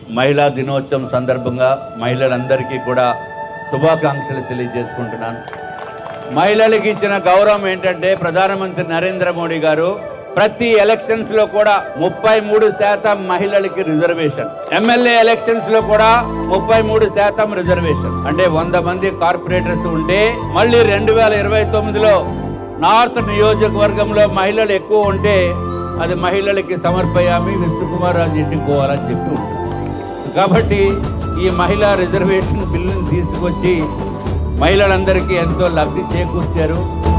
మహిళా దినోత్సవం సందర్భంగా మహిళలందరికీ కూడా శుభాకాంక్షలు తెలియజేసుకుంటున్నాను మహిళలకు ఇచ్చిన గౌరవం ఏంటంటే ప్రధానమంత్రి నరేంద్ర మోడీ గారు ప్రతి ఎలక్షన్స్ లో కూడా ముప్పై మూడు శాతం మహిళలకి రిజర్వేషన్ ఎమ్మెల్యే ఎలక్షన్స్ లో కూడా ముప్పై మూడు శాతం రిజర్వేషన్ అంటే వంద మంది కార్పొరేటర్స్ ఉంటే మళ్ళీ రెండు వేల ఇరవై తొమ్మిదిలో నార్త్ నియోజకవర్గంలో మహిళలు ఎక్కువ ఉంటే అది మహిళలకి సమర్పయామి విష్ణుకుమార్ రాజు ఇంటికి పోవాలని చెప్పి ఉంటుంది కాబట్టి ఈ మహిళా రిజర్వేషన్ బిల్లుని తీసుకొచ్చి మహిళలందరికీ ఎంతో లబ్ధి చేకూర్చారు